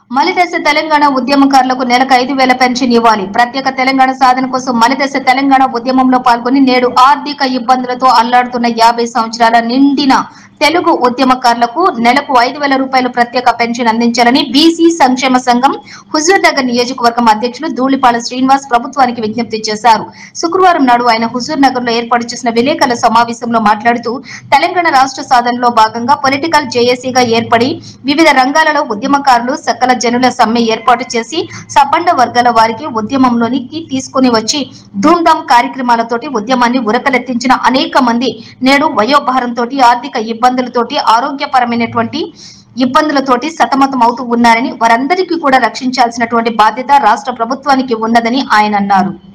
మలిదశ తెలంగాణ ఉద్యమకారులకు నెలకు ఐదు వేల పెన్షన్ ఇవ్వాలి ప్రత్యేక తెలంగాణ సాధన కోసం మలిదశ తెలంగాణ ఉద్యమంలో పాల్గొని నేడు ఆర్థిక ఇబ్బందులతో అల్లాడుతున్న యాభై సంవత్సరాల నిండిన తెలుగు ఉద్యమకారులకు నెలకు ఐదు వేల రూపాయలు ప్రత్యేక పెన్షన్ అందించాలని బీసీ సంక్షేమ సంఘం హుజూర్ నగర్ నియోజకవర్గం అధ్యక్షులు ధూళిపాల శ్రీనివాస్ ప్రభుత్వానికి విజ్ఞప్తి చేశారు శుక్రవారం నాడు ఆయన హుజూర్ నగర్ లో ఏర్పాటు చేసిన విలేకరుల సమావేశంలో మాట్లాడుతూ తెలంగాణ రాష్ట్ర సాధనలో భాగంగా పొలిటికల్ జేఏసీగా ఏర్పడి వివిధ రంగాలలో ఉద్యమకారులు సకల జనుల సమ్మె ఏర్పాటు చేసి సబ్బండ వర్గాల వారికి ఉద్యమంలోనికి తీసుకుని వచ్చి ధూమ్ధామ్ కార్యక్రమాలతోటి ఉద్యమాన్ని ఉరకలెత్తించిన అనేక మంది నేడు వయోభారంతో ఆర్థిక ఇబ్బందులతోటి ఆరోగ్యపరమైనటువంటి ఇబ్బందులతోటి సతమతం అవుతూ ఉన్నారని వారందరికీ కూడా రక్షించాల్సినటువంటి బాధ్యత రాష్ట్ర ప్రభుత్వానికి ఉన్నదని ఆయన అన్నారు